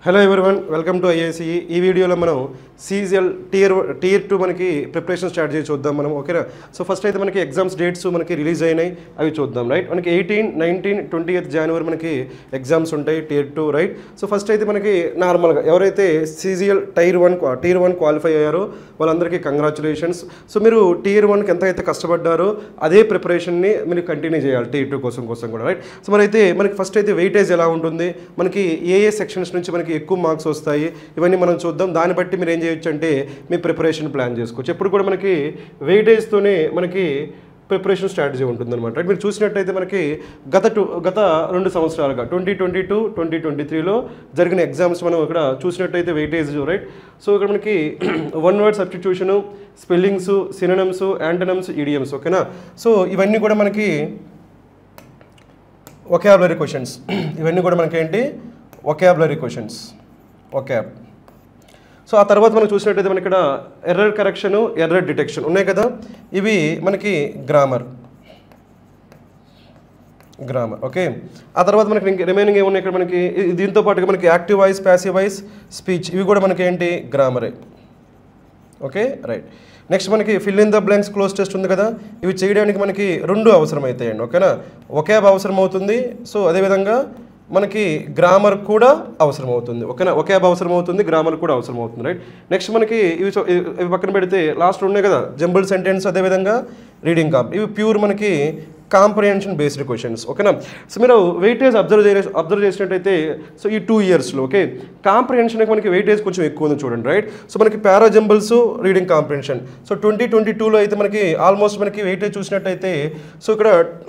hello everyone welcome to IAC ఈ వీడియోలో మనం సీజిఎల్ టియర్ టియర్ టూ మనకి ప్రిపరేషన్ స్టార్ట్ చేసి చూద్దాం మనం ఓకేనా సో ఫస్ట్ అయితే మనకి ఎగ్జామ్స్ డేట్స్ మనకి రిలీజ్ అయినాయి అవి చూద్దాం రైట్ మనకి ఎయిటీన్ నైన్టీన్ ట్వంటీ ఎయిత్ జనవరి మనకి ఎగ్జామ్స్ ఉంటాయి tier two right so first అయితే మనకి నార్మల్గా ఎవరైతే CGL tier one tier one qualify అయ్యారో వాళ్ళందరికీ కంగ్రాచులేషన్స్ సో మీరు టియర్ వన్కి ఎంత అయితే కష్టపడ్డారో అదే ప్రిపరేషన్ని మీరు కంటిన్యూ చేయాలి టియర్ టూ కోసం కోసం కూడా రైట్ సో మరి అయితే మనకి ఫస్ట్ అయితే వెయిటేజ్ ఎలా ఉంటుంది మనకి ఏ ఏ సెక్షన్స్ నుంచి మనకి ఎక్కువ మార్క్స్ వస్తాయి ఇవన్నీ మనం చూద్దాం దాన్ని బట్టి మీరు ఏం చేయొచ్చు అంటే మీ ప్రిపరేషన్ ప్లాన్ చేసుకోవచ్చు ఎప్పుడు కూడా మనకి వెయిటేజ్తోనే మనకి ప్రిపరేషన్ స్ట్రాటజీ ఉంటుందన్నమాట మీరు చూసినట్టయితే మనకి గత టూ గత రెండు సంవత్సరాలుగా twenty twenty two twenty twenty త్రీలో జరిగిన ఎగ్జామ్స్ మనం ఇక్కడ చూసినట్టయితే వెయిటేజ్ రైట్ సో ఇక్కడ మనకి one word substitution spellings synonyms antonyms idioms ఓకేనా సో ఇవన్నీ కూడా మనకి ఒకాబులరీ క్వశ్చన్స్ ఇవన్నీ కూడా మనకి ఏంటి ఒకాబులరీ క్వశ్చన్స్ ఒకాబ్ సో ఆ తర్వాత మనం చూసినట్టయితే మనకి ఇక్కడ ఎర్రర్ కరెక్షన్ ఎర్రర్ డిటెక్షన్ ఉన్నాయి కదా ఇవి మనకి గ్రామర్ గ్రామర్ ఓకే ఆ తర్వాత మనకి ఇంక రిమైనింగ్ ఏమున్నాయి ఇక్కడ మనకి ఇ- దీంతో పాటుగా మనకి active voice passive voice speech ఇవి కూడా మనకి ఏంటి గ్రామరే ఓకే రైట్ నెక్స్ట్ మనకి fill in the blanks cloze test ఉంది కదా ఇవి చేయడానికి మనకి రెండు అవసరం అవుతాయండి ఓకేనా ఒకేబ్ అవసరం అవుతుంది సో అదేవిధంగా మనకి గ్రామర్ కూడా అవసరం అవుతుంది ఓకేనా ఒకేబ్ అవసరం అవుతుంది గ్రామర్ కూడా అవసరం అవుతుంది రైట్ నెక్స్ట్ మనకి ఇవి చూ- ఇవి ఇవి పక్కన పెడితే లాస్ట్ ఉన్నాయి కదా జంబుల్ సెంటెన్స్ అదేవిధంగా రీడింగ్ కాప్ ఇవి ప్యూర్ మనకి కాంప్రహెన్షన్ బేస్డ్ క్వశ్చన్స్ ఓకేనా సో మీరు వెయిటేజ్ అబ్జర్వ్ చే అబ్జర్వ్ చేసినట్టయితే సో ఈ టూ ఇయర్స్లో ఓకే కాంప్రహెన్షన్కి మనకి వెయిటేజ్ కొంచెం ఎక్కువ ఉంది చూడండి రైట్ సో మనకి parajumbles reading comprehension so twenty twenty టూలో అయితే మనకి ఆల్మోస్ట్ మనకి వెయిటేజ్ చూసినట్టయితే సో ఇక్కడ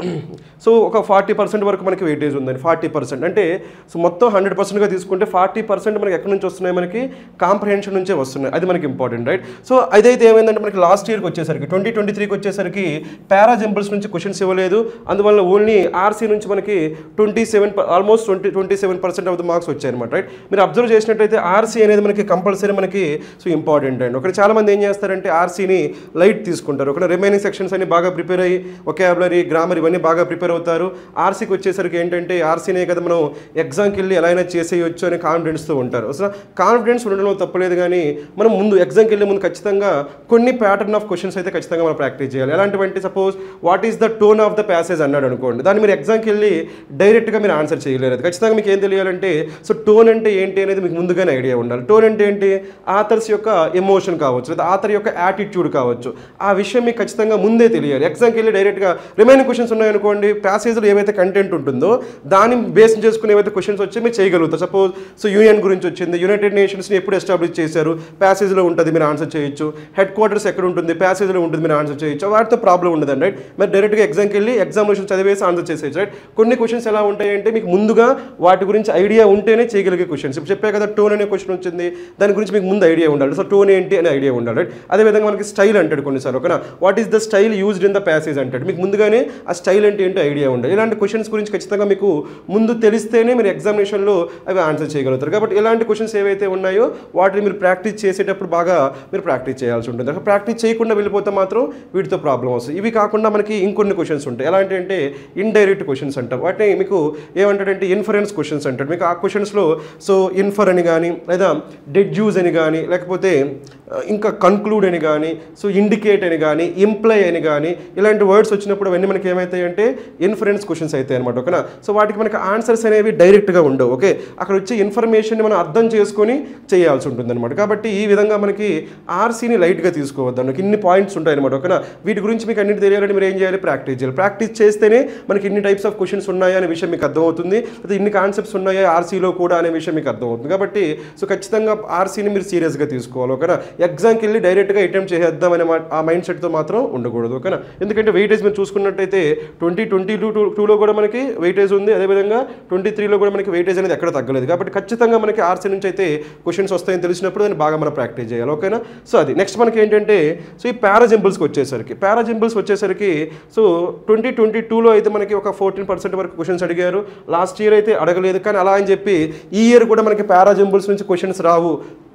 సో ఒక ఫార్టీ పర్సెంట్ వరకు మనకి వెయిటేజ్ ఉందండి ఫార్టీ పర్సెంట్ అంటే సో మొత్తం హండ్రెడ్ పర్సెంట్గా తీసుకుంటే ఫార్టీ పర్సెంట్ మనకి ఎక్కడి నుంచి వస్తున్నాయి మనకి కాంప్రహెన్షన్ నుంచే వస్తున్నాయి అది మనకి ఇంపార్టెంట్ రైట్ సో అదైతే ఏమైందంటే మనకి లాస్ట్ ఇయర్కి వచ్చేసరికి ట్వంటీ ట్వంటీ త్రీకి వచ్చేసరికి పారాజంబుల్స్ నుంచి క్వశ్చన్స్ ఇవ్వలేదు అందువల్ల ఓన్లీ ఆర్సీ నుంచి మనకి twenty seven almost twenty twenty seven percent of the marks వచ్చాయి అనమాట రైట్ మీరు అబ్జర్వ్ చేసినట్టయితే ఆర్సీ అనేది మనకి కంపల్సరీ మనకి సో ఇంపార్టెంట్ అండి ఒకటి చాలా మంది ఏం చేస్తారంటే ఆర్సీని లైట్ తీసుకుంటారు ఒక రిమైనింగ్ సెక్షన్స్ అన్ని బాగా ప్రిపేర్ అయ్యి ఒకేబులరీ గ్రామర్ ఇవన్నీ బాగా ప్రిపేర్ అవుతారు ఆర్సీకి వచ్చేసరికి ఏంటంటే ఆర్సీనే కదా మనం ఎగ్జామ్కి వెళ్ళి ఎలా అయినా చేసేయొచ్చు అనే కాన్ఫిడెన్స్తో ఉంటారు అసలు కాన్ఫిడెన్స్ ఉండడంలో తప్పలేదు కానీ మనం ముందు ఎగ్జామ్కి వెళ్ళే ముందు ఖచ్చితంగా కొన్ని ప్యాటర్న్ ఆఫ్ క్వశ్చన్స్ అయితే ఖచ్చితంగా మనం ప్రాక్టీస్ చేయాలి ఎలాంటివంటే suppose what is the tone of the passage అన్నాడు అనుకోండి దాన్ని మీరు ఎగ్జామ్కి వెళ్ళి డైరెక్ట్గా మీరు ఆన్సర్ చేయలేరు అది ఖచ్చితంగా మీకు ఏం తెలియాలంటే సో టోన్ అంటే ఏంటి అనేది మీకు ముందుగానే ఐడియా ఉండాలి టోన్ అంటే ఏంటి ఆథర్స్ యొక్క ఎమోషన్ కావచ్చు లేదా ఆథర్ యొక్క యాటిట్యూడ్ కావచ్చు ఆ విషయం మీకు ఖచ్చితంగా ముందే తెలియాలి ఎగ్జామ్కి వెళ్ళి డైరెక్ట్గా రిమైనింగ్ క్వశ్చన్స్ ఉన్నాయనుకోండి ప్యాసేజ్లో ఏవైతే కంటెంట్ ఉంటుందో దాన్ని బేస్ చేసుకుని ఏవైతే క్వశ్చన్స్ వచ్చి మీరు చేయగలుగుతారు సపోజ్ సో యూఎన్ గురించి వచ్చింది యునైటెడ్ నేషన్స్ని ఎప్పుడు ఎస్టాబ్లిష్ చేశారు ప్యాసేజ్లో ఉంటుంది మీరు ఆన్సర్ చేయొచ్చు హెడ్ క్వార్టర్స్ ఎక్కడ ఉంటుంది ప్యాసేజ్లో ఉంటుంది మీరు ఆన్సర్ చేయొచ్చు వాటితో ప్రాబ్లం ఉండదండి రైట్ మీరు డైరెక్ట్గా ఎగ్జామ్కి వెళ్ళి ఎగ్జామినేషన్ చదివేసి ఆన్సర్ చేసేయచ్చు రైట్ కొన్ని క్వశ్చన్స్ ఎలా ఉంటాయంటే మీకు ముందుగా వాటి గురించి ఐడియా ఉంటేనే చేయగలిగే క్వశ్చన్స్ ఇప్పుడు చెప్పే కదా టోన్ అనే క్వశ్చన్ వచ్చింది దాని గురించి మీకు ముందు ఐడియా ఉండాలి సో టోన్ ఏంటి అనే ఐడియా ఉండాలి రైట్ అదేవిధంగా మనకి స్టైల్ అంటాడు కొన్నిసార్లు ఓకేనా what is the style used in the passage అంటాడు మీకు ముందుగానే ఆ స్టైల్ అంటే ఏంటో ఐడియా ఉండాలి ఇలాంటి క్వశ్చన్స్ గురించి ఖచ్చితంగా మీకు ముందు తెలిస్తేనే మీరు ఎగ్జామినేషన్లో అవి ఆన్సర్ చేయగలుగుతారు కాబట్టి ఇలాంటి క్వశ్చన్స్ ఏవైతే ఉన్నాయో వాటిని మీరు ప్రాక్టీస్ చేసేటప్పుడు బాగా మీరు ప్రాక్టీస్ చేయాల్సి ఉంటుంది అక్కడ ప్రాక్టీస్ చేయకుండా వెళ్ళిపోతే మాత్రం వీటితో ప్రాబ్లం వస్తుంది ఇవి కాకుండా మనకి ఇంకొన్ని క్వశ్చన్స్ ఉంటాయి ఎలా అంటే అంటే ఇండైరెక్ట్ క్వశ్చన్స్ అంటాం వాటిని మీకు ఏమంటాడంటే ఇన్ఫరెన్స్ క్వశ్చన్స్ అంటాడు మీకు ఆ క్వశ్చన్స్లో సో ఇన్ఫర్ అని కానీ లేదా డెడ్యూజ్ అని కానీ లేకపోతే ఆ, ఇంకా కన్క్లూడ్ అని కానీ సో ఇండికేట్ అని కానీ ఇంప్లై అని కానీ ఇలాంటి వర్డ్స్ వచ్చినప్పుడు అవన్నీ మనకి ఏమవుతాయి అంటే ఇన్ఫరెన్స్ క్వశ్చన్స్ అవుతాయి అనమాట ఓకేనా సో వాటికి మనకి ఆన్సర్స్ అనేవి డైరెక్ట్గా ఉండవు ఓకే అక్కడ వచ్చే ఇన్ఫర్మేషన్ని మనం అర్థం చేసుకొని చేయాల్సి ఉంటుంది అనమాట కాబట్టి ఈ విధంగా మనకి ఆర్సీని లైట్గా తీసుకోవద్దు మనకి ఇన్ని పాయింట్స్ ఉంటాయి అనమాట ఓకేనా వీటి గురించి మీకు అన్నిటి తెలియాలంటే మీరు ఏం చేయాలి ప్రాక్టీస్ చేయాలి ప్రాక్టీస్ చేస్తేనే మనకి ఇన్ని టైప్స్ ఆఫ్ క్వశ్చన్స్ ఉన్నాయా అనే విషయం మీకు అర్థమవుతుంది లేదా ఇన్ని కాన్సెప్ట్స్ ఉన్నాయా ఆర్సీలో కూడా అనే విషయం మీకు అర్థమవుతుంది కాబట్టి సో ఖచ్చితంగా ఆర్సీని మీరు సీరియస్గా తీసుకోవాలి ఓకేనా ఎగ్జామ్కి వెళ్ళి డైరెక్ట్గా అటెంప్ట్ చేసేద్దాం అనే మా- ఆ మైండ్ సెట్తో మాత్రం ఉండకూడదు ఓకేనా ఎందుకంటే వెయిటేజ్ మీరు చూసుకున్నట్టయితే ట్వంటీ ట్వంటీ టూ టూలో కూడా మనకి వెయిటేజ్ ఉంది అదేవిధంగా ట్వంటీ త్రీలో కూడా మనకి వెయిటేజ్ అనేది ఎక్కడ తగ్గలేదు కాబట్టి ఖచ్చితంగా మనకి ఆర్సీ నుంచి అయితే క్వశ్చన్స్ వస్తాయని తెలిసినప్పుడు దాన్ని బాగా మనం ప్రాక్టీస్ చేయాలి ఓకేనా సో అది నెక్స్ట్ మనకి ఏంటంటే సో ఈ పారాజింపుల్స్కి వచ్చేసరికి పారాజింపుల్స్ వచ్చేసరికి సో ట్వంటీ ట్వంటీ టూలో అయితే మనకి ఒక ఫోర్టీన్ పర్సెంట్ వరకు క్వశ్చన్స్ అడిగారు లాస్ట్ ఇయర్ అయితే అడగలేదు కానీ అలా అని చెప్పి ఈ ఇయర్ కూడా మనకి పారాజింపుల్స్ నుంచి క్వశ్చన్స్ రావు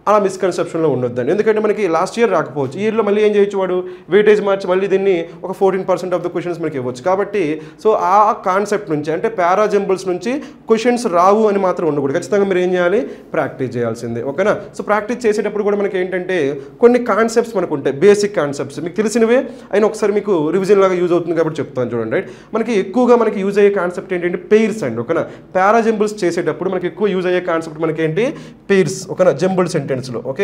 అలా మిస్కన్సెప్షన్లో ఉండొద్దండి ఎందుకంటే మనకి లాస్ట్ ఇయర్ రాకపోవచ్చు ఈ ఇయర్లో మళ్ళీ ఏం చేయొచ్చు వాడు వెయిటేజ్ మార్చి మళ్ళీ దీన్ని ఒక fourteen percent of the questions మనకి ఇవ్వచ్చు కాబట్టి సో ఆ కాన్సెప్ట్ నుంచి అంటే పారాజంబుల్స్ నుంచి క్వశ్చన్స్ రావు అని మాత్రం ఉండకూడదు ఖచ్చితంగా మీరు ఏం చేయాలి ప్రాక్టీస్ చేయాల్సిందే ఓకేనా సో ప్రాక్టీస్ చేసేటప్పుడు కూడా మనకి ఏంటంటే కొన్ని కాన్సెప్ట్స్ మనకు ఉంటాయి బేసిక్ కాన్సెప్ట్స్ మీకు తెలిసినవే అయినా ఒకసారి మీకు రివిజన్ లాగా యూజ్ అవుతుంది కాబట్టి చెప్తాను చూడండి రైట్ మనకి ఎక్కువగా మనకి యూజ్ అయ్యే కాన్సెప్ట్ ఏంటంటే పెయిర్స్ అండి ఓకేనా పారాజంబుల్స్ చేసేటప్పుడు మనకి ఎక్కువ యూజ్ అయ్యే కాన్సెప్ట్ మనకి ఏంటి పెయిర్స్ ఓకేనా జంబుల్ సెంటెన్స్లో ఓకే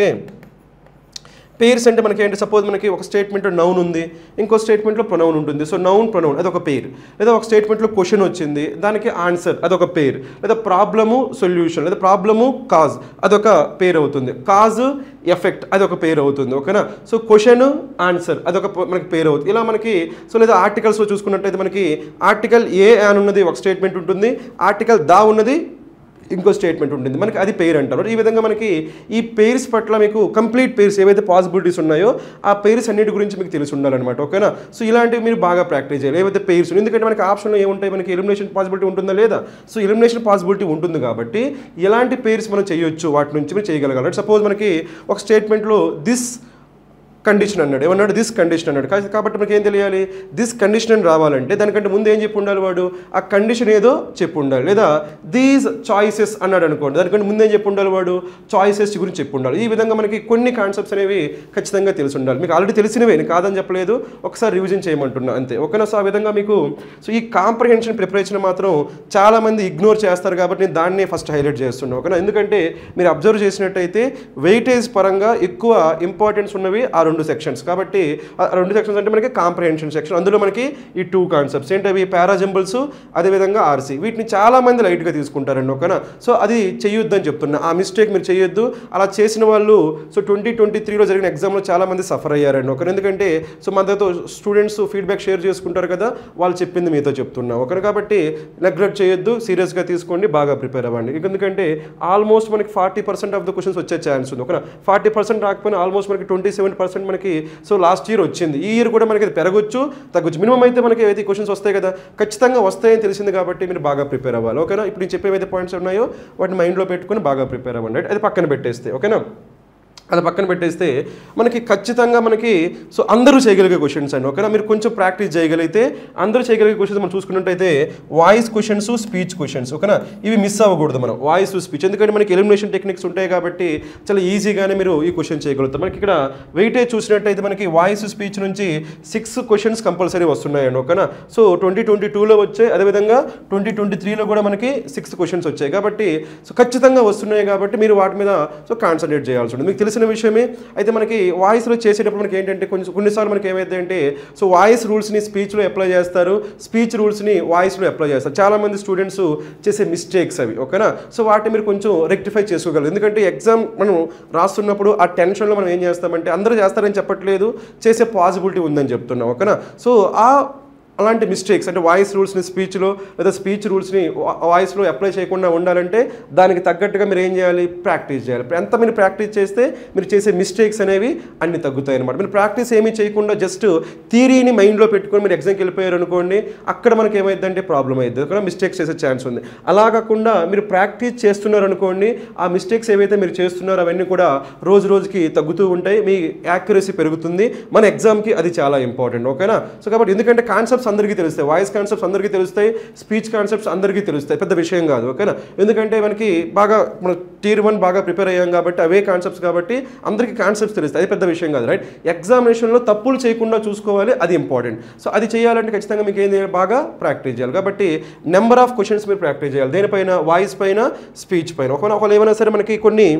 పేర్స్ అంటే మనకి ఏంటి సపోజ్ మనకి ఒక స్టేట్మెంట్లో నౌన్ ఉంది ఇంకో స్టేట్మెంట్లో ప్రొనౌన్ ఉంటుంది సో నౌన్ ప్రొనౌన్ అదొక పేర్ లేదా ఒక స్టేట్మెంట్లో క్వశ్చన్ వచ్చింది దానికి ఆన్సర్ అదొక పేర్ లేదా ప్రాబ్లము సొల్యూషన్ లేదా ప్రాబ్లము కాజ్ అదొక పేరు అవుతుంది కాజ్ ఎఫెక్ట్ అదొక పేరు అవుతుంది ఓకేనా సో క్వశ్చన్ ఆన్సర్ అదొక ప- మనకి పేరు అవుతుంది ఇలా మనకి సో లేదా ఆర్టికల్స్లో చూసుకున్నట్టయితే మనకి ఆర్టికల్ ఏ అని ఉన్నది ఒక స్టేట్మెంట్ ఉంటుంది ఆర్టికల్ దా ఉన్నది ఇంకో స్టేట్మెంట్ ఉంటుంది మనకి అది పేర్ అంటారు ఈ విధంగా మనకి ఈ పేర్స్ పట్ల మీకు కంప్లీట్ పేర్స్ ఏవైతే పాసిబిలిటీస్ ఉన్నాయో ఆ పేర్స్ అన్నిటి గురించి మీకు తెలిసి ఉండాలన్నమాట ఓకేనా సో ఇలాంటివి మీరు బాగా ప్రాక్టీస్ చేయాలి ఏవైతే పేర్స్ ఎందుకంటే మనకి ఆప్షన్లో ఏముంటాయి మనకి ఎలిమినేషన్ పాసిబిలిటీ ఉంటుందా లేదా సో ఎలిమినేషన్ పాసిబిలిటీ ఉంటుంది కాబట్టి ఎలాంటి పేర్స్ మనం చేయొచ్చు వాటి నుంచి మీరు చేయగలగాలి సపోజ్ మనకి ఒక స్టేట్మెంట్లో దిస్ కండిషన్ అన్నాడు ఏమన్నాడు దిస్ కండిషన్ అన్నాడు కా- కాబట్టి మనకి ఏం తెలియాలి దిస్ కండిషన్ అని రావాలంటే దానికంటే ముందు ఏం చెప్పి ఉండాలి వాడు ఆ కండిషన్ ఏదో చెప్పి ఉండాలి లేదా దీస్ చాయిసెస్ అన్నాడు అనుకోండి దానికంటే ముందు ఏం చెప్పి ఉండాలి వాడు చాయిసెస్ గురించి చెప్పి ఉండాలి ఈ విధంగా మనకి కొన్ని కాన్సెప్ట్స్ అనేవి ఖచ్చితంగా తెలిసి ఉండాలి మీకు ఆల్రెడీ తెలిసినవే నేను కాదని చెప్పలేదు ఒకసారి రివిజన్ చేయమంటున్నా అంతే ఓకేనా సో ఆ విధంగా మీకు సో ఈ కాంప్రహెన్షన్ ప్రిపరేషన్ మాత్రం చాలా మంది ఇగ్నోర్ చేస్తారు కాబట్టి నేను దాన్నే ఫస్ట్ హైలైట్ చేస్తున్నాను ఓకేనా ఎందుకంటే మీరు అబ్జర్వ్ చేసినట్టయితే వెయిటేజ్ పరంగా ఎక్కువ ఇంపార్టెన్స్ ఉన్నవి ఆ రెండు సెక్షన్స్ కాబట్టి ఆ రెండు సెక్షన్స్ అంటే మనకి కాంప్రహెన్షన్ సెక్షన్ అందులో మనకి ఈ టూ కాన్సెప్ట్స్ ఏంటవి పారాజంబుల్స్ అదేవిధంగా ఆర్సీ వీటిని చాలా మంది లైట్గా తీసుకుంటారండి ఓకేనా సో అది చేయొద్దని చెప్తున్నా ఆ మిస్టేక్ మీరు చేయొద్దు అలా చేసిన వాళ్ళు సో ట్వంటీ ట్వంటీ త్రీలో జరిగిన ఎగ్జామ్లో చాలా మంది సఫర్ అయ్యారండి ఓకే ఎందుకంటే సో మనతో స్టూడెంట్స్ ఫీడ్బ్యాక్ షేర్ చేసుకుంటారు కదా వాళ్ళు చెప్పింది మీతో చెప్తున్నా ఓకే కాబట్టి నెగ్లెక్ట్ చేయొద్దు సీరియస్గా తీసుకోండి బాగా ప్రిపేర్ అవ్వండి ఎందుకంటే ఆల్మోస్ట్ మనకి forty percent of the questions వచ్చే ఛాన్స్ ఉంది ఓకేనా ఫార్టీ పర్సెంట్ రాకపోయినా ఆల్మోస్ట్ మనకి ట్వంటీ సెవెన్ పర్సెంట్ మనకి సో లాస్ట్ ఇయర్ వచ్చింది ఈ ఇయర్ కూడా మనకి అది పెరగొచ్చు తగ్గొచ్చు మినిమం అయితే మనకి ఏవైతే క్వశ్చన్స్ వస్తాయి కదా ఖచ్చితంగా వస్తాయని తెలిసింది కాబట్టి మీరు బాగా ప్రిపేర్ అవ్వాలి ఓకేనా ఇప్పుడు నేను చెప్పేవైతే పాయింట్స్ ఉన్నాయో వాటిని మైండ్లో పెట్టుకొని బాగా ప్రిపేర్ అవ్వండి అది పక్కన పెట్టేస్తే ఓకేనా అది పక్కన పెట్టేస్తే మనకి ఖచ్చితంగా మనకి సో అందరూ చేయగలిగే క్వశ్చన్స్ అండి ఓకేనా మీరు కొంచెం ప్రాక్టీస్ చేయగలిగితే అందరూ చేయగలిగే క్వశ్చన్స్ మనం చూసుకున్నట్టయితే వాయిస్ క్వశ్చన్స్ స్పీచ్ క్వశ్చన్స్ ఓకేనా ఇవి మిస్ అవ్వకూడదు మనం వాయిస్ స్పీచ్ ఎందుకంటే మనకి ఎలిమినేషన్ టెక్నిక్స్ ఉంటాయి కాబట్టి చాలా ఈజీగానే మీరు ఈ క్వశ్చన్ చేయగలుగుతారు మనకి ఇక్కడ వెయిటేజ్ చూసినట్టయితే మనకి వాయిస్ స్పీచ్ నుంచి సిక్స్ క్వశ్చన్స్ కంపల్సరీ వస్తున్నాయండి ఓకేనా సో ట్వంటీ ట్వంటీ టూలో వచ్చాయి అదేవిధంగా ట్వంటీ ట్వంటీ త్రీలో కూడా మనకి సిక్స్ క్వశ్చన్స్ వచ్చాయి కాబట్టి సో ఖచ్చితంగా వస్తున్నాయి కాబట్టి మీరు వాటి మీద సో కాన్సన్ట్రేట్ చేయాల్సి ఉంటుంది మీకు తెలిసిన విషయమే అయితే మనకి వాయిస్లో చేసేటప్పుడు మనకి ఏంటంటే కొంచెం కొన్నిసార్లు మనకి ఏమైతే అంటే సో వాయిస్ రూల్స్ని స్పీచ్లో అప్లై చేస్తారు స్పీచ్ రూల్స్ని వాయిస్లో అప్లై చేస్తారు చాలామంది స్టూడెంట్స్ చేసే మిస్టేక్స్ అవి ఓకేనా సో వాటిని మీరు కొంచెం రెక్టిఫై చేసుకోగలరు ఎందుకంటే ఎగ్జామ్ మనం రాస్తున్నప్పుడు ఆ టెన్షన్లో మనం ఏం చేస్తామంటే అందరూ చేస్తారని చెప్పట్లేదు చేసే పాసిబిలిటీ ఉందని చెప్తున్నాం ఓకేనా సో ఆ అలాంటి మిస్టేక్స్ అంటే వాయిస్ రూల్స్ని స్పీచ్లో లేదా స్పీచ్ రూల్స్ని వాయిస్లో అప్లై చేయకుండా ఉండాలంటే దానికి తగ్గట్టుగా మీరు ఏం చేయాలి ప్రాక్టీస్ చేయాలి ఎంత మీరు ప్రాక్టీస్ చేస్తే మీరు చేసే మిస్టేక్స్ అనేవి అన్ని తగ్గుతాయి అనమాట మీరు ప్రాక్టీస్ ఏమీ చేయకుండా జస్ట్ థీరీని మైండ్లో పెట్టుకొని మీరు ఎగ్జామ్కి వెళ్ళిపోయారు అనుకోండి అక్కడ మనకి ఏమైందంటే ప్రాబ్లం అవుతుంది అక్కడ మిస్టేక్స్ చేసే ఛాన్స్ ఉంది అలా కాకుండా మీరు ప్రాక్టీస్ చేస్తున్నారు అనుకోండి ఆ మిస్టేక్స్ ఏవైతే మీరు చేస్తున్నారో అవన్నీ కూడా రోజు రోజుకి తగ్గుతూ ఉంటాయి మీ యాక్యురసీ పెరుగుతుంది మన ఎగ్జామ్కి అది చాలా ఇంపార్టెంట్ ఓకేనా సో కాబట్టి ఎందుకంటే కాన్సెప్ట్స్ అందరికీ తెలుస్తాయి వాయిస్ కాన్సెప్ట్స్ అందరికీ తెలుస్తాయి స్పీచ్ కాన్సెప్ట్స్ అందరికీ తెలుస్తాయి పెద్ద విషయం కాదు ఓకేనా ఎందుకంటే మనకి బాగా మన టీర్ వన్ బాగా ప్రిపేర్ అయ్యాం కాబట్టి అవే కాన్సెప్ట్స్ కాబట్టి అందరికీ కాన్సెప్ట్స్ తెలుస్తాయి అది పెద్ద విషయం కాదు రైట్ ఎగ్జామినేషన్లో తప్పులు చేయకుండా చూసుకోవాలి అది ఇంపార్టెంట్ సో అది చేయాలంటే ఖచ్చితంగా మీకు ఏం చేయాలి బాగా ప్రాక్టీస్ చేయాలి కాబట్టి నెంబర్ ఆఫ్ క్వశ్చన్స్ మీరు ప్రాక్టీస్ చేయాలి దేనిపైన వాయిస్ పైన స్పీచ్ పైన ఒకవేళ ఒకవేళ ఏమైనా సరే మనకి కొన్ని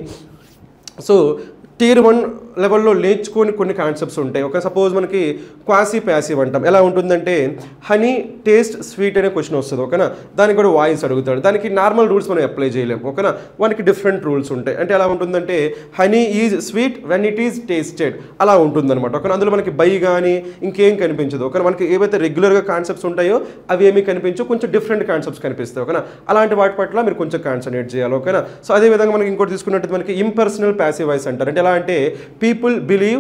సో టీర్ వన్ లెవెల్లో నేర్చుకొని కొన్ని కాన్సెప్ట్స్ ఉంటాయి ఒక సపోజ్ మనకి క్వాసీ ప్యాసివ్ అంటాం ఎలా ఉంటుందంటే హనీ టేస్ట్ స్వీట్ అనే క్వశ్చన్ వస్తుంది ఓకేనా దానికి కూడా వాయిస్ అడుగుతాడు దానికి నార్మల్ రూల్స్ మనం అప్లై చేయలేం ఓకేనా వానికి డిఫరెంట్ రూల్స్ ఉంటాయి అంటే ఎలా ఉంటుందంటే honey is sweet when it is tasted అలా ఉంటుందన్నమాట ఓకే అందులో మనకి బై కానీ ఇంకేం కనిపించదు ఓకే మనకి ఏవైతే రెగ్యులర్గా కాన్సెప్ట్స్ ఉంటాయో అవి ఏమీ కనిపించవు కొంచెం డిఫరెంట్ కాన్సెప్ట్స్ కనిపిస్తాయి ఓకేనా అలాంటి వాటి పట్ల మీరు కొంచెం కాన్సన్ట్రేట్ చేయాలి ఓకేనా సో అదే విధంగా మనకి ఇంకోటి తీసుకున్నట్టు మనకి ఇంపర్సనల్ ప్యాసివ్ వాయిస్ అంటారు అంటే ఎలా అంటే people believe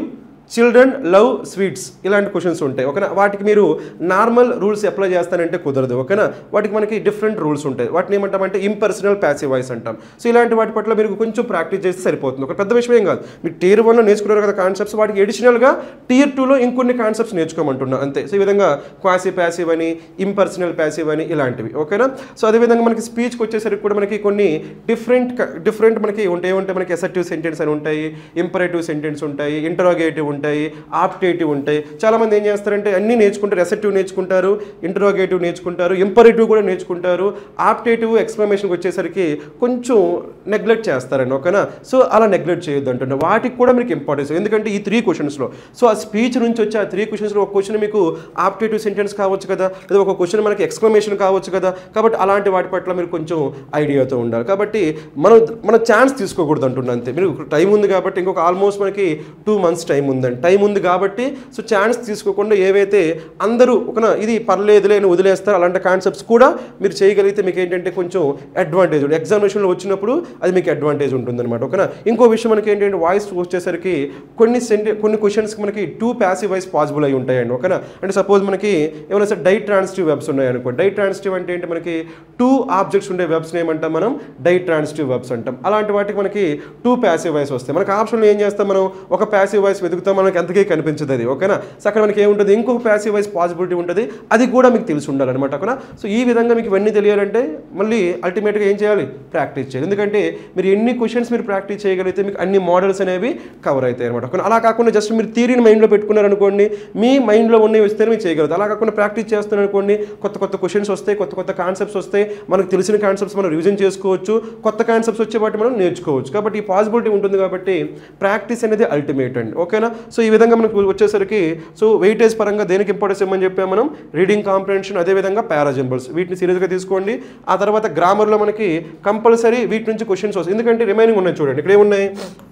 children love sweets ఇలాంటి క్వశ్చన్స్ ఉంటాయి ఓకేనా వాటికి మీరు నార్మల్ రూల్స్ అప్లై చేస్తానంటే కుదరదు ఓకేనా వాటికి మనకి డిఫరెంట్ రూల్స్ ఉంటాయి వాటిని ఏమంటామంటే ఇంపర్సనల్ ప్యాసివ్ వాయిస్ అంటాం సో ఇలాంటి వాటి పట్ల మీరు కొంచెం ప్రాక్టీస్ చేస్తే సరిపోతుంది ఒక పెద్ద విషయం ఏం కాదు మీరు టీర్ వన్లో నేర్చుకున్నారు కదా కాన్సెప్ట్స్ వాటికి అడిషనల్గా టీర్ టూలో ఇంకొన్ని కాన్సెప్ట్స్ నేర్చుకోమంటున్నా అంతే సో ఈ విధంగా క్వాసి ప్యాసివ్ అని ఇంపర్సనల్ ప్యాసివ్ అని ఇలాంటివి ఓకేనా సో అదేవిధంగా మనకి స్పీచ్కి వచ్చేసరికి కూడా మనకి కొన్ని డిఫరెంట్ డిఫరెంట్ మనకి ఉంటాయి ఉంటాయి మనకి ఎసెటివ్ సెంటెన్స్ అని ఉంటాయి ఇంపరేటివ్ సెంటెన్స్ ఉంటాయి ఇంటరోగేటివ్ ఉంటాయి ఆప్టేటివ్ ఉంటాయి చాలామంది ఏం చేస్తారంటే అన్నీ నేర్చుకుంటారు ఎసెటివ్ నేర్చుకుంటారు ఇంటరోగేటివ్ నేర్చుకుంటారు ఇంపరేటివ్ కూడా నేర్చుకుంటారు ఆప్టేటివ్ ఎక్స్ప్లెనేషన్కి వచ్చేసరికి కొంచెం నెగ్లెక్ట్ చేస్తారండి ఓకేనా సో అలా నెగ్లెక్ట్ చేయొద్దు అంటున్నారు వాటికి కూడా మీకు ఇంపార్టెన్స్ ఎందుకంటే ఈ త్రీ క్వశ్చన్స్లో సో ఆ స్పీచ్ నుంచి వచ్చే ఆ త్రీ క్వశ్చన్స్లో ఒక క్వశ్చన్ మీకు ఆప్టేటివ్ సెంటెన్స్ కావచ్చు కదా లేదా ఒక క్వశ్చన్ మనకి ఎక్స్ప్లెనేషన్ కావచ్చు కదా కాబట్టి అలాంటి వాటి పట్ల మీరు కొంచెం ఐడియాతో ఉండాలి కాబట్టి మనం మన ఛాన్స్ తీసుకోకూడదు అంటున్నా అంతే మీరు టైం ఉంది కాబట్టి ఇంకొక ఆల్మోస్ట్ మనకి టూ మంత్స్ టైం ఉందండి టైం ఉంది కాబట్టి సో ఛాన్స్ తీసుకోకుండా ఏవైతే అందరూ ఒక ఇది పర్లేదులే అని వదిలేస్తారు అలాంటి కాన్సెప్ట్స్ కూడా మీరు చేయగలిగితే మీకు ఏంటంటే కొంచెం అడ్వాంటేజ్ ఉంటుంది ఎగ్జామినేషన్లో వచ్చినప్పుడు అది మీకు అడ్వాంటేజ్ ఉంటుందన్నమాట ఓకేనా ఇంకో విషయం మనకి ఏంటంటే వాయిస్ వచ్చేసరికి కొన్ని సెంటె కొన్ని క్వశ్చన్స్కి మనకి టూ ప్యాసివ్ వాయిస్ పాసిబుల్ అయి ఉంటాయండి ఓకేనా అంటే సపోజ్ మనకి ఏమైనా సరే డై ట్రాన్సిటివ్ వెబ్స్ ఉన్నాయి అనుకో డై ట్రాన్సిటివ్ అంటే ఏంటి మనకి టూ ఆబ్జెక్ట్స్ ఉండే వెబ్స్ ఏమంటాం మనం డై ట్రాన్సిటివ్ వెబ్స్ అంటాం అలాంటి వాటికి మనకి టూ ప్యాసివ్ వాయిస్ వస్తాయి మనకి ఆప్షన్లో ఏం చేస్తాం మనం ఒక ప్యాసివ్ వాయిస్ వెతుకుతాం మనకి ఎంతకీ కనిపించదు అది ఓకేనా సో అక్కడ మనకి ఏముంటుంది ఇంకొక ప్యాసివ్ వాయిస్ పాసిబిలిటీ ఉంటుంది అది కూడా మీకు తెలిసి ఉండాలన్నమాట ఓకేనా సో ఈ విధంగా మీకు ఇవన్నీ తెలియాలంటే మళ్ళీ అల్టిమేట్గా ఏం చేయాలి ప్రాక్టీస్ చేయాలి ఎందుకంటే మీరు ఎన్ని క్వశ్చన్స్ మీరు ప్రాక్టీస్ చేయగలిగితే మీకు అన్ని మోడల్స్ అనేవి కవర్ అవుతాయి అనమాట ఓకేనా అలా కాకుండా జస్ట్ మీరు థీరీని మైండ్లో పెట్టుకున్నారనుకోండి మీ మైండ్లో ఉన్నవి వస్తే మీరు చేయగలుగుతారు అలా కాకుండా ప్రాక్టీస్ చేస్తున్నారు అనుకోండి కొత్త కొత్త క్వశ్చన్స్ వస్తాయి కొత్త కొత్త కాన్సెప్ట్స్ వస్తాయి మనకు తెలిసిన కాన్సెప్ట్స్ మనం రివిజన్ చేసుకోవచ్చు కొత్త కాన్సెప్ట్స్ వచ్చే వాటి మనం నేర్చుకోవచ్చు కాబట్టి ఈ పాసిబిలిటీ ఉంటుంది కాబట్టి ప్రాక్టీస్ అనేది అల్టిమేట్ అండి ఓకేనా సో ఈ విధంగా మనకు వచ్చేసరికి సో వెయిటేజ్ పరంగా దేనికి ఇంపార్టెన్స్ ఇవ్వమని చెప్పాము మనం రీడింగ్ కాంప్రహెన్షన్ అదేవిధంగా పారాజంబల్స్ వీటిని సీరియస్గా తీసుకోండి ఆ తర్వాత గ్రామర్లో మనకి కంపల్సరీ వీటి నుంచి క్వశ్చన్స్ వస్తాయి ఎందుకంటే రిమైనింగ్ ఉన్నాయి చూడండి ఇక్కడ ఏమున్నాయి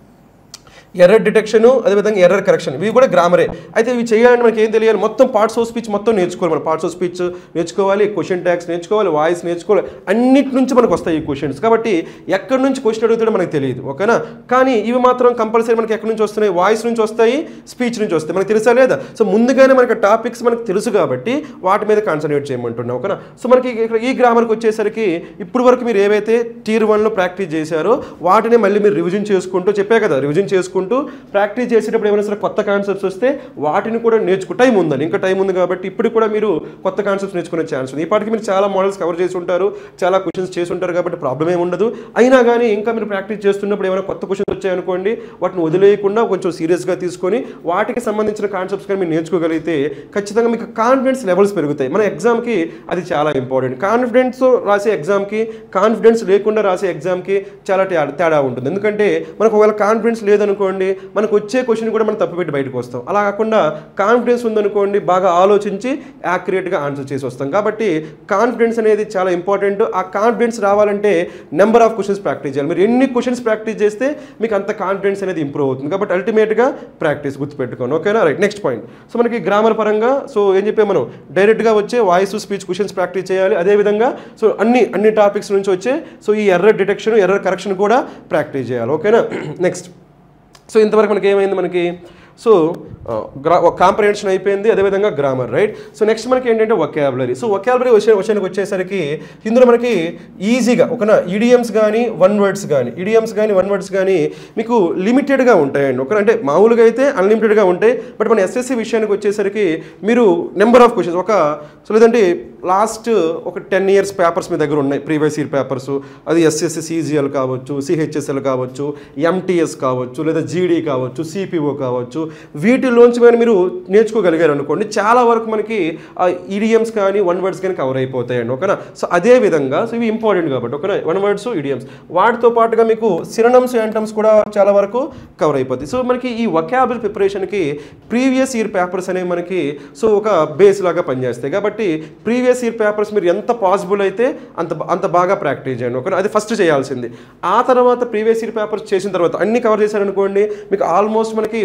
ఎర్రర్ డిటెక్షన్ అదేవిధంగా ఎర్రర్ కరెక్షన్ ఇవి కూడా గ్రామరే అయితే ఇవి చేయాలంటే మనకి ఏం తెలియాలి మొత్తం పార్ట్స్ ఆఫ్ స్పీచ్ మొత్తం నేర్చుకోవాలి మనం పార్ట్స్ ఆఫ్ స్పీచ్ నేర్చుకోవాలి క్వశ్చన్ ట్యాక్స్ నేర్చుకోవాలి వాయిస్ నేర్చుకోవాలి అన్నిటి నుంచి మనకు వస్తాయి ఈ క్వశ్చన్స్ కాబట్టి ఎక్కడి నుంచి క్వశ్చన్ అడుగుతాడో మనకు తెలియదు ఓకేనా కానీ ఇవి మాత్రం కంపల్సరీ మనకి ఎక్కడి నుంచి వస్తున్నాయి వాయిస్ నుంచి వస్తాయి స్పీచ్ నుంచి వస్తాయి మనకు తెలుసా లేదా సో ముందుగానే మనకి టాపిక్స్ మనకు తెలుసు కాబట్టి వాటి మీద కాన్సన్ట్రేట్ చేయమంటున్నాం ఓకేనా సో మనకి ఇక్కడ ఈ గ్రామర్కి వచ్చేసరికి ఇప్పుడు వరకు మీరు ఏవైతే టీర్ వన్లో ప్రాక్టీస్ చేశారో వాటిని మళ్ళీ మీరు రివిజన్ చేసుకుంటూ చెప్పే కదా రివిజన్ చేసుకుంటూ ప్రాక్టీస్ చేసేటప్పుడు ఏమైనా సరే కొత్త కాన్సెప్ట్స్ వస్తే వాటిని కూడా నేర్చుకో టైం ఉందని ఇంకా టైం ఉంది కాబట్టి ఇప్పుడు కూడా మీరు కొత్త కాన్సెప్ట్స్ నేర్చుకునే ఛాన్స్ ఉంది ఈ పాటికి మీరు చాలా మోడల్స్ కవర్ చేసి ఉంటారు చాలా క్వశ్చన్స్ చేసి ఉంటారు కాబట్టి ప్రాబ్లం ఏమి ఉండదు అయినా కానీ ఇంకా మీరు ప్రాక్టీస్ చేస్తున్నప్పుడు ఏమైనా కొత్త క్వశ్చన్స్ వచ్చాయనుకోండి వాటిని వదిలేయకుండా కొంచెం సీరియస్గా తీసుకొని వాటికి సంబంధించిన కాన్సెప్ట్స్ కానీ మీరు నేర్చుకోగలిగితే ఖచ్చితంగా మీకు కాన్ఫిడెన్స్ లెవెల్స్ పెరుగుతాయి మన ఎగ్జామ్కి అది చాలా ఇంపార్టెంట్ కాన్ఫిడెన్స్ రాసే ఎగ్జామ్కి కాన్ఫిడెన్స్ లేకుండా రాసే ఎగ్జామ్కి చాలా తేడా తేడా ఉంటుంది ఎందుకంటే మనకు ఒకవేళ కాన్ఫిడెన్స్ లేదనుకోండి మనకు వచ్చే క్వశ్చన్ కూడా మనం తప్పుపెట్టి బయటకు వస్తాం అలా కాకుండా కాన్ఫిడెన్స్ ఉందనుకోండి బాగా ఆలోచించి యాక్యురేట్గా ఆన్సర్ చేసి వస్తాం కాబట్టి కాన్ఫిడెన్స్ అనేది చాలా ఇంపార్టెంట్ ఆ కాన్ఫిడెన్స్ రావాలంటే నెంబర్ ఆఫ్ క్వశ్చన్స్ ప్రాక్టీస్ చేయాలి మీరు ఎన్ని క్వశ్చన్స్ ప్రాక్టీస్ చేస్తే మీకు అంత కాన్ఫిడెన్స్ అనేది ఇంప్రూవ్ అవుతుంది కాబట్టి అల్టిమేట్గా ప్రాక్టీస్ గుర్తుపెట్టుకోండి ఓకేనా రైట్ నెక్స్ట్ పాయింట్ సో మనకి గ్రామర్ పరంగా సో ఏం చెప్పాం మనం డైరెక్ట్గా వచ్చే వాయిస్ స్పీచ్ క్వశ్చన్స్ ప్రాక్టీస్ చేయాలి అదేవిధంగా సో అన్ని అన్ని టాపిక్స్ నుంచి వచ్చే సో ఈ ఎర్రర్ డిటెక్షన్ ఎర్రర్ కరెక్షన్ కూడా ప్రాక్టీస్ చేయాలి ఓకేనా నెక్స్ట్ సో ఇంతవరకు మనకి ఏమైంది మనకి సో గ్రా కాంప్రహెన్షన్ అయిపోయింది అదేవిధంగా గ్రామర్ రైట్ సో నెక్స్ట్ మనకి ఏంటంటే వొకాబులరీ సో వొకాబులరీ వచ్చే వచ్చానికి వచ్చేసరికి ఇందులో మనకి ఈజీగా ఒక ఈడియమ్స్ కానీ వన్ వర్డ్స్ కానీ ఈడియమ్స్ కానీ వన్ వర్డ్స్ కానీ మీకు లిమిటెడ్గా ఉంటాయండి ఒక అంటే మామూలుగా అయితే అన్లిమిటెడ్గా ఉంటాయి బట్ మన ఎస్ఎస్సి విషయానికి వచ్చేసరికి మీరు నెంబర్ ఆఫ్ క్వశ్చన్స్ ఒక సో లేదంటే లాస్ట్ ఒక టెన్ ఇయర్స్ పేపర్స్ మీ దగ్గర ఉన్నాయి ప్రీవియస్ ఇయర్ పేపర్స్ అది ఎస్ఎస్సి సిజిఎల్ కావచ్చు సిహెచ్ఎస్ఎల్ కావచ్చు ఎంటీఎస్ కావచ్చు లేదా జీడీ కావచ్చు సిపిఓ కావచ్చు వీటిలోంచి కానీ మీరు నేర్చుకోగలిగారు అనుకోండి చాలా వరకు మనకి ఈడియమ్స్ కానీ వన్ వర్డ్స్ కానీ కవర్ అయిపోతాయండి ఓకేనా సో అదే విధంగా సో ఇవి ఇంపార్టెంట్ కాబట్టి ఓకేనా వన్ వర్డ్స్ ఈడియమ్స్ వాటితో పాటుగా మీకు సిరనమ్స్ యాంటమ్స్ కూడా చాలా వరకు కవర్ అయిపోతాయి సో మనకి ఈ వొకాబుల్ ప్రిపరేషన్కి ప్రీవియస్ ఇయర్ పేపర్స్ అనేవి మనకి సో ఒక బేస్ లాగా పనిచేస్తాయి కాబట్టి ప్రీవియస్ ఇయర్ పేపర్స్ మీరు ఎంత పాసిబుల్ అయితే అంత అంత బాగా ప్రాక్టీస్ చేయండి ఓకే అది ఫస్ట్ చేయాల్సింది ఆ తర్వాత ప్రీవియస్ ఇయర్ పేపర్స్ చేసిన తర్వాత అన్ని కవర్ చేశారనుకోండి మీకు ఆల్మోస్ట్ మనకి ఒకాల్బర్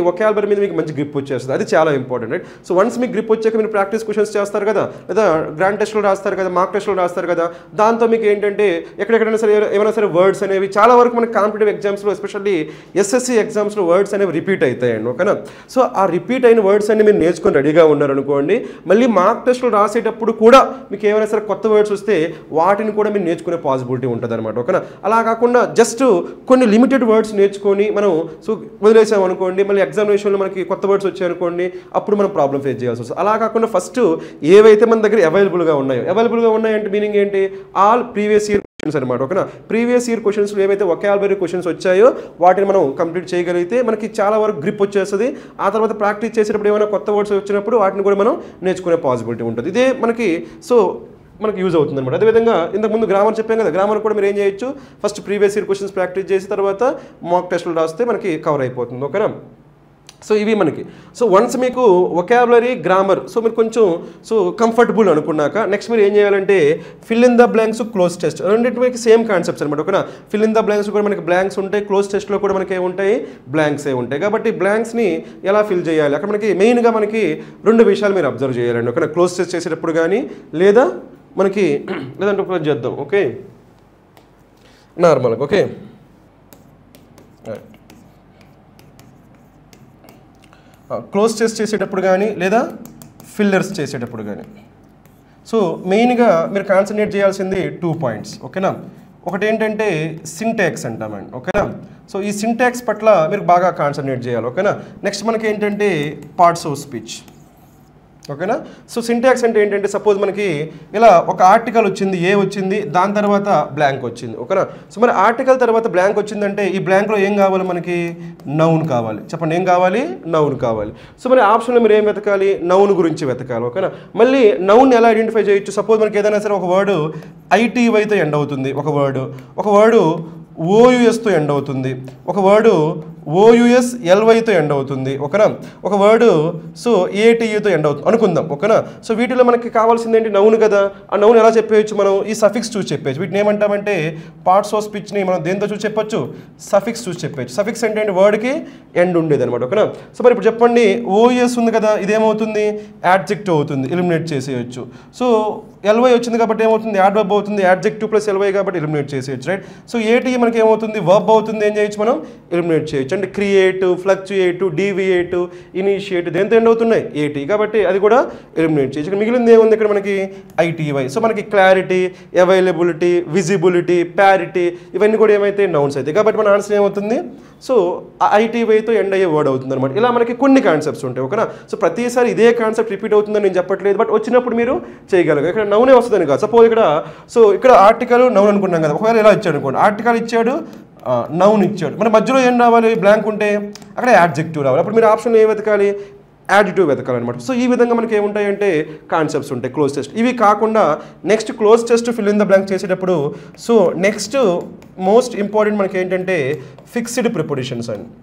మీద మీకు మంచి గ్రిప్ వచ్చేస్తుంది అది చాలా ఇంపార్టెంట్ రైట్ సో వన్స్ మీకు గ్రిప్ వచ్చాక మీరు ప్రాక్టీస్ క్వశ్చన్స్ చేస్తారు కదా లేదా గ్రాండ్ టెస్ట్లో రాస్తారు కదా మార్క్ టెస్ట్లో రాస్తారు కదా దాంతో మీకు ఏంటంటే ఎక్కడెక్కడైనా సరే ఏమైనా సరే వర్డ్స్ అనేవి చాలా వరకు మనకి కాంపిటేటివ్ ఎగ్జామ్స్లో ఎస్పెషల్లీ ఎస్ఎస్సి ఎగ్జామ్స్లో వర్డ్స్ అనేవి రిపీట్ అవుతాయండి ఓకేనా సో ఆ రిపీట్ అయిన వర్డ్స్ అన్ని మీరు నేర్చుకొని రెడీగా ఉన్నారనుకోండి మళ్ళీ మార్క్ టెస్ట్లో రాసేటప్పుడు కూడా మీకు ఏమైనా సరే కొత్త వర్డ్స్ వస్తే వాటిని కూడా మీరు నేర్చుకునే పాసిబిలిటీ ఉంటుంది అనమాట ఓకేనా అలా కాకుండా జస్ట్ కొన్ని లిమిటెడ్ వర్డ్స్ నేర్చుకొని మనం సో వదిలేసాం అనుకోండి మళ్ళీ ఎగ్జామినేషన్లో మనకి కొత్త వర్డ్స్ వచ్చాయనుకోండి అప్పుడు మనం ప్రాబ్లం ఫేస్ చేయాల్సి వస్తుంది అలా కాకుండా ఫస్ట్ ఏవైతే మన దగ్గర అవైలబుల్గా ఉన్నాయో అవైలబుల్గా ఉన్నాయంటే మీనింగ్ ఏంటి ఆల్ ప్రీవియస్ ఇయర్ క్వశ్చన్స్ అనమాట ఓకేనా ప్రీవియస్ ఇయర్ క్వశ్చన్స్లో ఏవైతే ఒకాబరీ క్వశ్చన్స్ వచ్చాయో వాటిని మనం కంప్లీట్ చేయగలిగితే మనకి చాలా వరకు గ్రిప్ వచ్చేస్తుంది ఆ తర్వాత ప్రాక్టీస్ చేసేటప్పుడు ఏమైనా కొత్త వర్డ్స్ వచ్చినప్పుడు వాటిని కూడా మనం నేర్చుకునే పాసిబిలిటీ ఉంటుంది ఇదే మనకి సో మనకి యూజ్ అవుతుంది అనమాట అదేవిధంగా ఇంతకుముందు గ్రామర్ చెప్పాం కదా గ్రామర్ కూడా మీరు ఏం చేయొచ్చు first previous year questions practice చేసి తర్వాత మాక్ టెస్టులు రాస్తే మనకి కవర్ అయిపోతుంది ఓకేనా సో ఇవి మనకి సో వన్స్ మీకు ఒకాబులరీ గ్రామర్ సో మీరు కొంచెం సో కంఫర్టబుల్ అనుకున్నాక నెక్స్ట్ మీరు ఏం చేయాలంటే fill in the blanks cloze test రెండింటి మనకి సేమ్ కాన్సెప్ట్స్ అనమాట ఓకేనా ఫిల్ ఇన్ ద బ్లాంక్స్ కూడా మనకి బ్లాంక్స్ ఉంటాయి క్లోజ్ టెస్ట్లో కూడా మనకి ఏముంటాయి బ్లాంక్స్ ఏ ఉంటాయి కాబట్టి బ్లాంక్స్ని ఎలా ఫిల్ చేయాలి అక్కడ మనకి మెయిన్గా మనకి రెండు విషయాలు మీరు అబ్జర్వ్ చేయాలండి ఓకేనా క్లోజ్ టెస్ట్ చేసేటప్పుడు కానీ లేదా మనకి లేదంటే క్లోజ్ చేద్దాం ఓకే నార్మల్గా ఓకే క్లోజ్ టెస్ట్ చేసేటప్పుడు కానీ లేదా ఫిల్లర్స్ చేసేటప్పుడు కానీ సో మెయిన్గా మీరు కాన్సన్ట్రేట్ చేయాల్సింది టూ పాయింట్స్ ఓకేనా ఒకటి ఏంటంటే సింటాక్స్ అంటామండి ఓకేనా సో ఈ సింటాక్స్ పట్ల మీరు బాగా కాన్సన్ట్రేట్ చేయాలి ఓకేనా నెక్స్ట్ మనకి ఏంటంటే పార్ట్స్ ఆఫ్ స్పీచ్ ఓకేనా సో సింటాక్స్ అంటే ఏంటంటే సపోజ్ మనకి ఇలా ఒక ఆర్టికల్ వచ్చింది ఏ వచ్చింది దాని తర్వాత బ్లాంక్ వచ్చింది ఓకేనా సో మరి ఆర్టికల్ తర్వాత బ్లాంక్ వచ్చిందంటే ఈ బ్లాంక్లో ఏం కావాలి మనకి నౌన్ కావాలి చెప్పండి ఏం కావాలి నౌన్ కావాలి సో మరి ఆప్షన్లో మీరు ఏం వెతకాలి నౌన్ గురించి వెతకాలి ఓకేనా మళ్ళీ నౌన్ ఎలా ఐడెంటిఫై చేయొచ్చు సపోజ్ మనకి ఏదైనా సరే ఒక వర్డ్ ఐటీవైతో ఎండ్ అవుతుంది ఒక వర్డ్ ఒక వర్డు ఓయుఎస్తో ఎండ్ అవుతుంది ఒక వర్డు ఓయుఎస్ ఎల్వైతో ఎండ్ అవుతుంది ఓకేనా ఒక వర్డు సో ఏటీయూతో ఎండ్ అవుతుంది అనుకుందాం ఓకేనా సో వీటిలో మనకి కావాల్సింది ఏంటి నౌన్ కదా ఆ నౌన్ ఎలా చెప్పేయచ్చు మనం ఈ సఫిక్స్ చూసి చెప్పేయచ్చు వీటిని ఏమంటామంటే పార్ట్స్ ఆఫ్ స్పీచ్ని మనం దేంతో చూసి చెప్పొచ్చు సఫిక్స్ చూసి చెప్పేయచ్చు సఫిక్స్ అంటే ఏంటి వర్డ్కి ఎండ్ ఉండేది అనమాట ఓకేనా సో మరి ఇప్పుడు చెప్పండి ఓఎస్ ఉంది కదా ఇదేమవుతుంది యాడ్జెక్టివ్ అవుతుంది ఎలిమినేట్ చేసేయచ్చు సో ఎల్వై వచ్చింది కాబట్టి ఏమవుతుంది యాడ్ వర్బ్ అవుతుంది యాడ్జెక్టివ్ ప్లస్ ఎల్వై కాబట్టి ఎలిమినేట్ చేసేయచ్చు రైట్ సో ఏటీ మనకి ఏమవుతుంది వర్బ్ అవుతుంది ఏం చేయొచ్చు మనం ఎలిమినేట్ చేయొచ్చు అంటే క్రియేట్ ఫ్లక్చుయేట్ డీవియేట్ ఇనిషియేట్ దేంతో ఎండ్ అవుతున్నాయి ఏటీ కాబట్టి అది కూడా ఎలిమినేట్ చేయొచ్చు ఇక్కడ మిగిలింది ఏముంది ఇక్కడ మనకి ఐటీవై సో మనకి క్లారిటీ అవైలబిలిటీ విజిబిలిటీ ప్యారిటీ ఇవన్నీ కూడా ఏమైతే నౌన్స్ అయితే కాబట్టి మన ఆన్సర్ ఏమవుతుంది సో ఐటీవైతో ఎండ్ అయ్యే వర్డ్ అవుతుంది అనమాట ఇలా మనకి కొన్ని కాన్సెప్ట్స్ ఉంటాయి ఓకేనా సో ప్రతిసారి ఇదే కాన్సెప్ట్ రిపీట్ అవుతుందని నేను చెప్పట్లేదు బట్ వచ్చినప్పుడు మీరు చేయగలరు ఇక్కడ నౌనే వస్తుందని కాదు సపోజ్ ఇక్కడ సో ఇక్కడ ఆర్టికల్ నౌన్ అనుకున్నాం కదా ఒకవేళ ఇలా ఇచ్చాడు అనుకోండి ఆర్టికల్ ఇచ్చాడు నౌన్ ఇచ్చాడు మన మధ్యలో ఏం రావాలి బ్లాంక్ ఉంటే అక్కడ యాడ్జెక్టివ్ రావాలి అప్పుడు మీరు ఆప్షన్ ఏం వెతకాలి యాడిటివ్ వెతకాలన్నమాట సో ఈ విధంగా మనకి ఏముంటాయంటే కాన్సెప్ట్స్ ఉంటాయి క్లోజ్ టెస్ట్ ఇవి కాకుండా next cloze test fill in the blank చేసేటప్పుడు సో నెక్స్ట్ మోస్ట్ ఇంపార్టెంట్ మనకి ఏంటంటే ఫిక్స్డ్ ప్రిపొజిషన్స్ అండి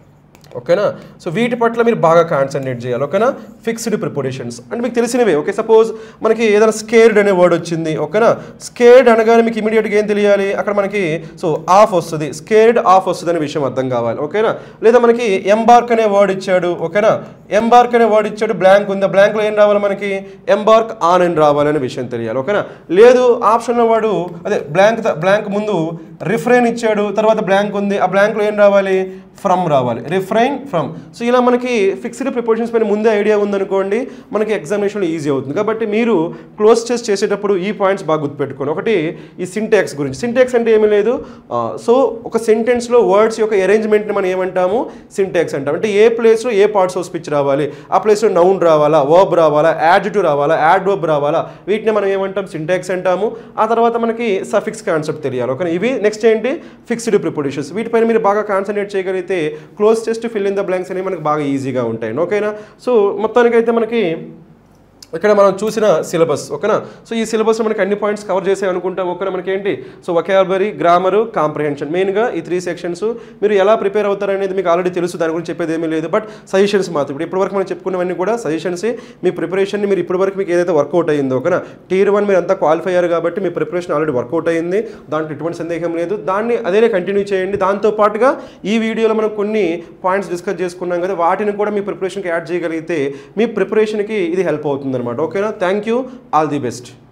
ఓకేనా సో వీటి పట్ల మీరు బాగా కాన్సన్ట్రేట్ చేయాలి ఓకేనా ఫిక్స్డ్ ప్రిపరేషన్స్ అంటే మీకు తెలిసినవే ఓకే సపోజ్ మనకి ఏదైనా స్కేర్డ్ అనే వర్డ్ వచ్చింది ఓకేనా స్కేర్డ్ అనగానే మీకు ఇమీడియట్గా ఏం తెలియాలి అక్కడ మనకి సో ఆఫ్ వస్తుంది స్కేర్డ్ ఆఫ్ వస్తుంది అనే విషయం అర్థం కావాలి ఓకేనా లేదా మనకి ఎంబార్క్ అనే వర్డ్ ఇచ్చాడు ఓకేనా ఎంబార్క్ అనే వర్డ్ ఇచ్చాడు బ్లాంక్ ఉంది బ్లాంక్లో ఏం రావాలి మనకి ఎంబార్క్ ఆన్ అని రావాలనే విషయం తెలియాలి ఓకేనా లేదు ఆప్షన్లో వాడు అదే బ్లాంక్ బ్లాంక్ ముందు రిఫ్రైన్ ఇచ్చాడు తర్వాత బ్లాంక్ ఉంది ఆ బ్లాంక్లో ఏం రావాలి ఫ్రమ్ రావాలి రిఫ్రైన్ ఫ్రమ్ సో ఇలా మనకి ఫిక్స్డ్ ప్రిపోర్షన్స్ పైన ముందే ఐడియా ఉందనుకోండి మనకి ఎగ్జామినేషన్లో ఈజీ అవుతుంది కాబట్టి మీరు క్లోజ్ టెస్ట్ చేసేటప్పుడు ఈ పాయింట్స్ బాగా గుర్తుపెట్టుకోండి ఒకటి ఈ సింటాక్స్ గురించి సింటాక్స్ అంటే ఏమీ లేదు సో ఒక సెంటెన్స్లో వర్డ్స్ యొక్క అరేంజ్మెంట్ని మనం ఏమంటాము సింటాక్స్ అంటాం అంటే ఏ ప్లేస్లో ఏ పార్ట్స్ ఆఫ్ స్పీచ్ రావాలి ఆ ప్లేస్లో నౌన్ రావాలా వర్బ్ రావాలా యాడ్జిటివ్ రావాలా యాడ్ వర్బ్ రావాలా వీటిని మనం ఏమంటాం సింటాక్స్ అంటాము ఆ తర్వాత మనకి సఫిక్స్ కాన్సెప్ట్ తెలియాలి ఓకే ఇవి నెక్స్ట్ ఏంటి ఫిక్స్డ్ ప్రిపోజిషన్స్ వీటిపైన మీరు బాగా కాన్సన్ట్రేట్ చేయగలిగితే cloze test fill in the blanks అనేవి మనకి బాగా ఈజీగా ఉంటాయి ఓకేనా సో మొత్తానికైతే మనకి ఇక్కడ మనం చూసిన సిలబస్ ఓకేనా సో ఈ సిలబస్ మనకి అన్ని పాయింట్స్ కవర్ చేసే అనుకుంటాం ఓకేనా మనకి ఏంటి సో వొకాబులరీ గ్రామర్ కాంప్రిహెన్షన్ మెయిన్గా ఈ త్రీ సెక్షన్స్ మీరు ఎలా ప్రిపేర్ అవుతారు అనేది మీకు ఆల్రెడీ తెలుసు దాని గురించి చెప్పేది ఏమీ లేదు బట్ సజెషన్స్ మాత్రం ఇప్పుడు ఇప్పటివరకు మనం చెప్పుకున్నవన్నీ కూడా సజెషన్స్ మీ ప్రిపరేషన్ని మీరు ఇప్పటివరకు మీకు ఏదైతే వర్కౌట్ అయ్యిందో ఓకేనా టీర్ వన్ మీరు అంతా క్వాలిఫై అయ్యారు కాబట్టి మీ ప్రిపరేషన్ ఆల్రెడీ వర్కౌట్ అయ్యింది దాంట్లో ఎటువంటి సందేహం లేదు దాన్ని అదే కంటిన్యూ చేయండి దాంతో పాటుగా ఈ వీడియోలో మనం కొన్ని పాయింట్స్ డిస్కస్ చేసుకున్నాం కదా వాటిని కూడా మీ ప్రిపరేషన్కి యాడ్ చేయగలిగితే మీ ప్రిపరేషన్కి ఇది హెల్ప్ అవుతుంది అనమాట ఓకేనా thank you all the best